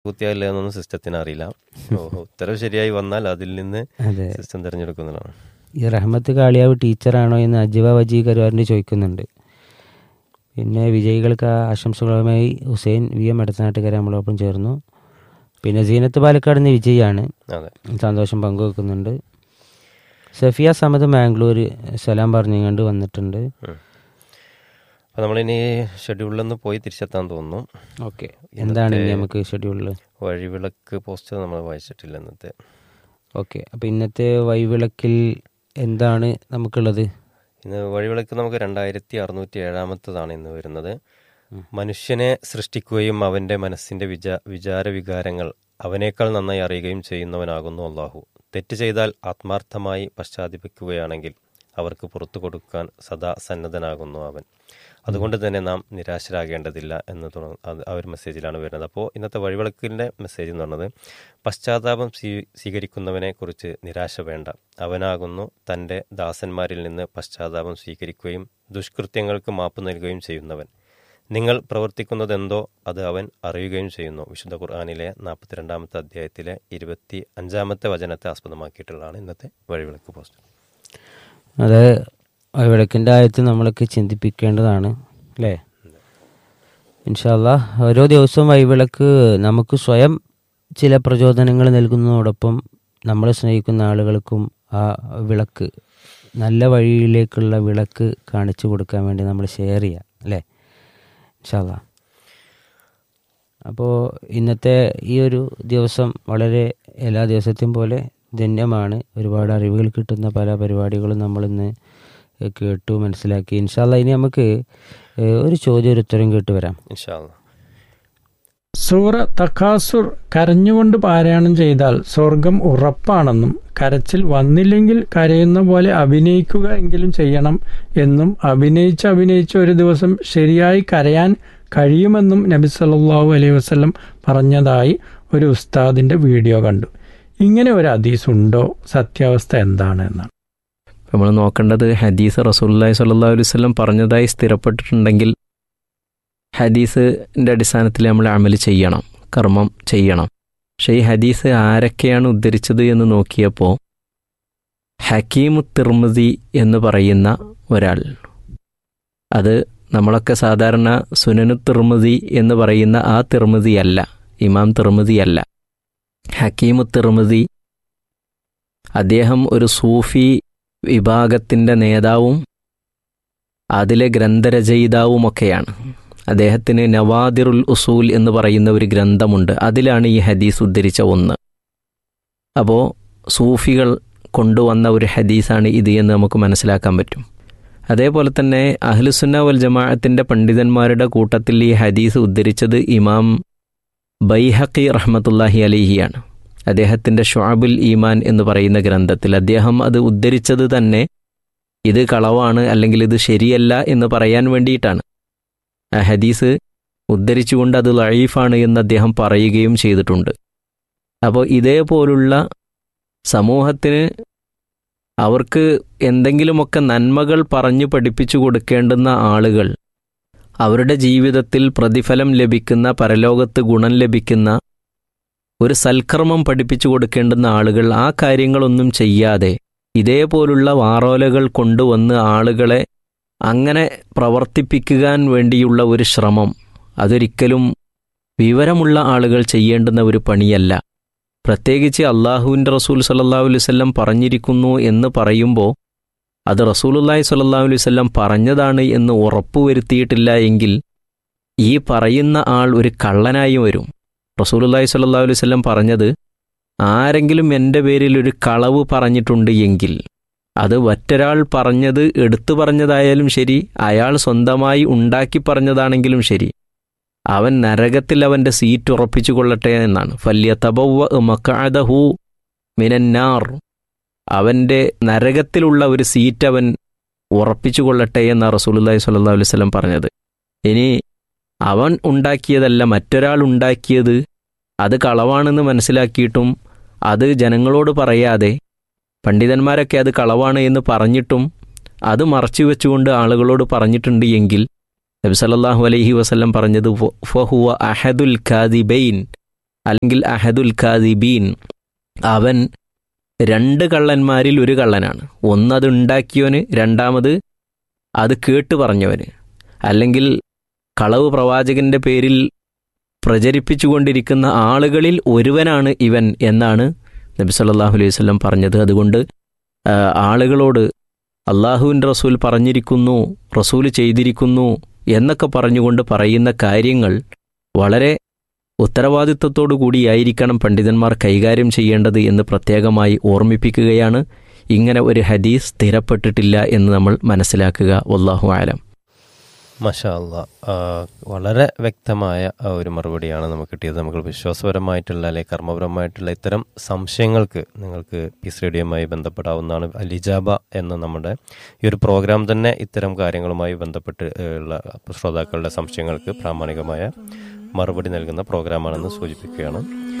കുത്തിയായില്ല എന്നൊന്നും സിസ്റ്റത്തിന് അറിയില്ല ഓഹോ ഉത്തരവ് ശരിയായി വന്നാൽ അതിൽ നിന്ന് അതെ സിസ്റ്റം തിരഞ്ഞെടുക്കുന്നതാണ് ഈ റഹ്മത്ത് കാളിയാവ് ടീച്ചറാണോ എന്ന് അജീവ വജീ കരുവാറിന് ചോദിക്കുന്നുണ്ട് പിന്നെ വിജയികൾക്ക് ആ ആശംസകളുമായി ഹുസൈൻ വി എം എടത്തനാട്ടുകാരെ നമ്മളോടൊപ്പം ചേർന്നു പിന്നെ സീനത്ത് പാലക്കാട് നിന്ന് വിജയാണ് അതെ സന്തോഷം പങ്കുവെക്കുന്നുണ്ട് സഫിയ സമദ് മാംഗ്ലൂർ സലാം പറഞ്ഞുകൊണ്ട് വന്നിട്ടുണ്ട് അപ്പോൾ നമ്മളിനി ഷെഡ്യൂളിൽ നിന്ന് പോയി തിരിച്ചെത്താൻ തോന്നുന്നു ഓക്കെ എന്താണ് ഇനി നമുക്ക് ഷെഡ്യൂളിൽ വഴിവിളക്ക് പോസ്റ്റ് നമ്മൾ വായിച്ചിട്ടില്ല ഇന്നത്തെ ഓക്കെ അപ്പോൾ ഇന്നത്തെ വൈവിളക്കിൽ എന്താണ് നമുക്കുള്ളത് ഇന്ന് വഴിവിളക്ക് നമുക്ക് രണ്ടായിരത്തി അറുന്നൂറ്റി ഏഴാമത്തതാണ് ഇന്ന് വരുന്നത് മനുഷ്യനെ സൃഷ്ടിക്കുകയും അവന്റെ മനസ്സിന്റെ വിചാ വിചാര വികാരങ്ങൾ അവനേക്കാൾ നന്നായി അറിയുകയും ചെയ്യുന്നവനാകുന്നു അള്ളാഹു തെറ്റ് ചെയ്താൽ ആത്മാർത്ഥമായി പശ്ചാത്തപിക്കുകയാണെങ്കിൽ അവർക്ക് പുറത്തു കൊടുക്കാൻ സദാ സന്നദ്ധനാകുന്നു അവൻ അതുകൊണ്ട് തന്നെ നാം നിരാശരാകേണ്ടതില്ല എന്ന് തുടങ്ങ അത് ആ ഒരു മെസ്സേജിലാണ് വരുന്നത് അപ്പോൾ ഇന്നത്തെ വഴിവിളക്കിൻ്റെ മെസ്സേജ് എന്ന് പറഞ്ഞത് പശ്ചാത്താപം സ്വീ സ്വീകരിക്കുന്നവനെ കുറിച്ച് നിരാശ വേണ്ട അവനാകുന്നു തൻ്റെ ദാസന്മാരിൽ നിന്ന് പശ്ചാത്താപം സ്വീകരിക്കുകയും ദുഷ്കൃത്യങ്ങൾക്ക് മാപ്പ് നൽകുകയും ചെയ്യുന്നവൻ നിങ്ങൾ പ്രവർത്തിക്കുന്നതെന്തോ അത് അവൻ അറിയുകയും ചെയ്യുന്നു വിശുദ്ധ ഖുർആാനിലെ നാൽപ്പത്തിരണ്ടാമത്തെ അധ്യായത്തിലെ ഇരുപത്തി അഞ്ചാമത്തെ വചനത്തെ ആസ്പദമാക്കിയിട്ടുള്ളതാണ് ഇന്നത്തെ വഴിവിളക്ക് പോസ്റ്റ് അത് വൈവിളക്കിൻ്റെ ആയത്ത് നമ്മളൊക്കെ ചിന്തിപ്പിക്കേണ്ടതാണ് അല്ലേ ഇൻഷാല്ല ഓരോ ദിവസവും വൈവിളക്ക് നമുക്ക് സ്വയം ചില പ്രചോദനങ്ങൾ നൽകുന്നതോടൊപ്പം നമ്മളെ സ്നേഹിക്കുന്ന ആളുകൾക്കും ആ വിളക്ക് നല്ല വഴിയിലേക്കുള്ള വിളക്ക് കാണിച്ചു കൊടുക്കാൻ വേണ്ടി നമ്മൾ ഷെയർ ചെയ്യുക അല്ലേ ഇൻഷാല്ല അപ്പോൾ ഇന്നത്തെ ഈ ഒരു ദിവസം വളരെ എല്ലാ ദിവസത്തെയും പോലെ ധന്യമാണ് ഒരുപാട് അറിവുകൾ കിട്ടുന്ന പല പരിപാടികളും നമ്മളിന്ന് കേട്ടു മനസ്സിലാക്കി ഇൻഷാല്ല ഇനി നമുക്ക് ഏഹ്, ഒരു ചോദ്യം ഒരു ഉത്തരം കേട്ട് വരാം ഇൻഷാല്ല സൂറ തഖാസുർ കരഞ്ഞുകൊണ്ട് പാരായണം ചെയ്താൽ സ്വർഗം ഉറപ്പാണെന്നും കരച്ചിൽ വന്നില്ലെങ്കിൽ കരയുന്ന പോലെ അഭിനയിക്കുക എങ്കിലും ചെയ്യണം എന്നും അഭിനയിച്ച് അഭിനയിച്ച് ഒരു ദിവസം ശരിയായി കരയാൻ കഴിയുമെന്നും നബി സല്ലല്ലാഹു അലൈഹി വസല്ലം പറഞ്ഞതായി ഒരു ഉസ്താദിന്റെ വീഡിയോ കണ്ടു ഇങ്ങനെ ഒരു ഹദീസ് ഉണ്ടോ സത്യാവസ്ഥ എന്താണ് എന്നാണ് നമ്മൾ നോക്കേണ്ടത് ഹദീസ് റസൂല്ലായി സല്ലാ അലൈവല്ലം പറഞ്ഞതായി സ്ഥിരപ്പെട്ടിട്ടുണ്ടെങ്കിൽ ഹദീസിൻ്റെ അടിസ്ഥാനത്തിൽ നമ്മൾ അമൽ ചെയ്യണം കർമ്മം ചെയ്യണം പക്ഷേ ഈ ഹദീസ് ആരൊക്കെയാണ് ഉദ്ധരിച്ചത് എന്ന് നോക്കിയപ്പോൾ ഹക്കീമു തിർമതി എന്ന് പറയുന്ന ഒരാൾ അത് നമ്മളൊക്കെ സാധാരണ സുനനു തിർമതി എന്ന് പറയുന്ന ആ തിർമതി അല്ല ഇമാം തിർമതി അല്ല ഹക്കീമു തിർമതി അദ്ദേഹം ഒരു സൂഫി വിഭാഗത്തിൻ്റെ നേതാവും അതിലെ ഗ്രന്ഥരചയിതാവുമൊക്കെയാണ് അദ്ദേഹത്തിന് നവാദിറുൽ ഉസൂൽ എന്ന് പറയുന്ന ഒരു ഗ്രന്ഥമുണ്ട് അതിലാണ് ഈ ഹദീസ് ഉദ്ധരിച്ച ഒന്ന് അപ്പോൾ സൂഫികൾ കൊണ്ടുവന്ന ഒരു ഹദീസാണ് ഇത് എന്ന് നമുക്ക് മനസ്സിലാക്കാൻ പറ്റും അതേപോലെ തന്നെ അഹ്ലുസുന്ന വൽ ജമാഅത്തിൻ്റെ പണ്ഡിതന്മാരുടെ കൂട്ടത്തിൽ ഈ ഹദീസ് ഉദ്ധരിച്ചത് ഇമാം ബൈഹഖി റഹ്മത്തുല്ലാഹി അലിഹിയാണ് അദ്ദേഹത്തിൻ്റെ ഷുഅബുൽ ഈമാൻ എന്ന് പറയുന്ന ഗ്രന്ഥത്തിൽ അദ്ദേഹം അത് ഉദ്ധരിച്ചത് തന്നെ ഇത് കളവാണ് അല്ലെങ്കിൽ ഇത് ശരിയല്ല എന്ന് പറയാൻ വേണ്ടിയിട്ടാണ് ആ ഹദീസ് ഉദ്ധരിച്ചുകൊണ്ട് അത് ലൈഫാണ് എന്ന് അദ്ദേഹം പറയുകയും ചെയ്തിട്ടുണ്ട് അപ്പോൾ ഇതേപോലുള്ള സമൂഹത്തിന് അവർക്ക് എന്തെങ്കിലുമൊക്കെ നന്മകൾ പറഞ്ഞു പഠിപ്പിച്ചു കൊടുക്കേണ്ടുന്ന ആളുകൾ അവരുടെ ജീവിതത്തിൽ പ്രതിഫലം ലഭിക്കുന്ന പരലോകത്ത് ഗുണം ലഭിക്കുന്ന ഒരു സൽക്കർമ്മം പഠിപ്പിച്ചു കൊടുക്കേണ്ടുന്ന ആളുകൾ ആ കാര്യങ്ങളൊന്നും ചെയ്യാതെ ഇതേപോലുള്ള വാറോലകൾ കൊണ്ടുവന്ന് ആളുകളെ അങ്ങനെ പ്രവർത്തിപ്പിക്കാൻ വേണ്ടിയുള്ള ഒരു ശ്രമം അതൊരിക്കലും വിവരമുള്ള ആളുകൾ ചെയ്യേണ്ടുന്ന ഒരു പണിയല്ല പ്രത്യേകിച്ച് അള്ളാഹുവിൻ്റെ റസൂൽ സല്ലല്ലാഹു അലൈഹി വസല്ലം പറഞ്ഞിരിക്കുന്നു എന്ന് പറയുമ്പോൾ അത് റസൂലുള്ളാഹി സ്വല്ലല്ലാഹു അലൈഹി വസല്ലം പറഞ്ഞതാണ് എന്ന് ഉറപ്പുവരുത്തിയിട്ടില്ല എങ്കിൽ ഈ പറയുന്ന ആൾ ഒരു കള്ളനായി വരും റസൂലുള്ളാഹി സ്വല്ലല്ലാഹു അലൈഹി വസല്ലം പറഞ്ഞത് ആരെങ്കിലും എൻ്റെ പേരിൽ ഒരു കളവ് പറഞ്ഞിട്ടുണ്ട് എങ്കിൽ അത് മറ്റൊരാൾ പറഞ്ഞത് എടുത്തു പറഞ്ഞതായാലും ശരി അയാൾ സ്വന്തമായി ഉണ്ടാക്കി പറഞ്ഞതാണെങ്കിലും ശരി അവൻ നരകത്തിൽ അവൻ്റെ സീറ്റ് ഉറപ്പിച്ചു കൊള്ളട്ടെ എന്നാണ് ഫല്യ തബവ മക്കാദഹു മിനന്നാർ അവൻ്റെ നരകത്തിലുള്ള ഒരു സീറ്റ് അവൻ ഉറപ്പിച്ചു കൊള്ളട്ടെ എന്ന റസൂലുല്ലാഹി സ്വല്ലല്ലാഹു അലൈഹി വസല്ലം പറഞ്ഞത് ഇനി അവൻ ഉണ്ടാക്കിയതല്ല മറ്റൊരാൾ ഉണ്ടാക്കിയത് അത് കളവാണെന്ന് മനസ്സിലാക്കിയിട്ടും അത് ജനങ്ങളോട് പറയാതെ പണ്ഡിതന്മാരൊക്കെ അത് കളവാണ് എന്ന് പറഞ്ഞിട്ടും അത് മറച്ചു വെച്ചുകൊണ്ട് ആളുകളോട് പറഞ്ഞിട്ടുണ്ട് എങ്കിൽ നബി സല്ലല്ലാഹു അലൈഹി വസല്ലം പറഞ്ഞത് ഫ- ഫഹുവ അഹദുൽ കാദിബൈൻ അല്ലെങ്കിൽ അഹദുൽ ഖാദിബീൻ അവൻ രണ്ട് കള്ളന്മാരിൽ ഒരു കള്ളനാണ് ഒന്നത് ഉണ്ടാക്കിയവന് രണ്ടാമത് അത് കേട്ട് പറഞ്ഞവന് അല്ലെങ്കിൽ കളവ് പ്രവാചകന്റെ പേരിൽ പ്രചരിപ്പിച്ചുകൊണ്ടിരിക്കുന്ന ആളുകളിൽ ഒരുവനാണ് ഇവൻ എന്നാണ് നബി സല്ലല്ലാഹു അലൈഹി വസല്ലം പറഞ്ഞത് അതുകൊണ്ട് ആ, ആളുകളോട് അള്ളാഹുവിൻ്റെ റസൂൽ പറഞ്ഞിരിക്കുന്നു റസൂൽ ചെയ്തിരിക്കുന്നു എന്നൊക്കെ പറഞ്ഞുകൊണ്ട് പറയുന്ന കാര്യങ്ങൾ വളരെ ഉത്തരവാദിത്വത്തോടു കൂടിയായിരിക്കണം പണ്ഡിതന്മാർ കൈകാര്യം ചെയ്യേണ്ടത് എന്ന് പ്രത്യേകമായി ഓർമ്മിപ്പിക്കുകയാണ് ഇങ്ങനെ ഒരു ഹദീസ് സ്ഥിരപ്പെട്ടിട്ടില്ല എന്ന് നമ്മൾ മനസ്സിലാക്കുക വല്ലാഹു ആലം മഷാ അല്ലാ ആ, വളരെ വ്യക്തമായ ആ ഒരു മറുപടിയാണ് നമുക്ക് കിട്ടിയത് നമുക്ക് വിശ്വാസപരമായിട്ടുള്ള അല്ലെങ്കിൽ കർമ്മപരമായിട്ടുള്ള ഇത്തരം സംശയങ്ങൾക്ക് നിങ്ങൾക്ക് പീസ് റേഡിയോയുമായി ബന്ധപ്പെടാവുന്നതാണ് അലിജാബ എന്ന നമ്മുടെ ഈ ഒരു പ്രോഗ്രാം തന്നെ ഇത്തരം കാര്യങ്ങളുമായി ബന്ധപ്പെട്ട് ഏഹ്, ഉള്ള ശ്രോതാക്കളുടെ സംശയങ്ങൾക്ക് പ്രാമാണികമായ മറുപടി നൽകുന്ന പ്രോഗ്രാമാണെന്ന് സൂചിപ്പിക്കുകയാണ്